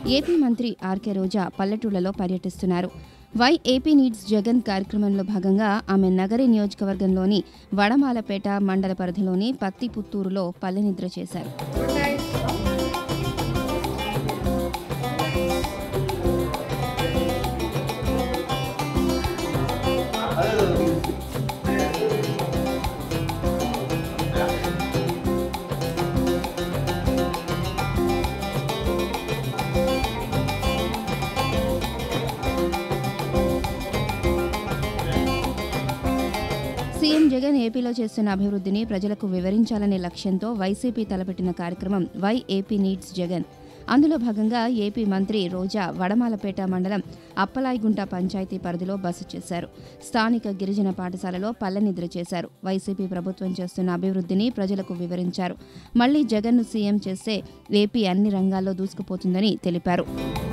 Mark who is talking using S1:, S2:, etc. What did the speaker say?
S1: AP మంత్రి RK రోజా పల్లెటూళ్లలో పర్యటిస్తున్నారు వై ఏపీ నీడ్స్ జగన్ కార్యక్రమంలో భాగంగా ఆమె నగరి నియోజకవర్గంలోని వడమాలపేట మండల పరిధిలోని పత్తిపుత్తూరులో పల్లెనిద్ర చేశారు సీఎం జగన్ ఏపీలో చేస్తున్న అభివృద్ధిని ప్రజలకు వివరించాలనే లక్ష్యంతో వైసీపీ తలపెట్టిన కార్యక్రమం వై ఏపీ నీడ్స్ జగన్ అందులో భాగంగా ఏపీ మంత్రి రోజా వడమాలపేట మండలం అప్పలాయిగుంట పంచాయతీ పరిధిలో బస చేశారు స్థానిక గిరిజన పాఠశాలలో పల్లెనిద్ర చేశారు వైసీపీ ప్రభుత్వం చేస్తున్న అభివృద్ధిని ప్రజలకు వివరించారు మళ్లీ జగన్ను సీఎం చేస్తే ఏపీ అన్ని రంగాల్లో దూసుకుపోతుందని తెలిపారు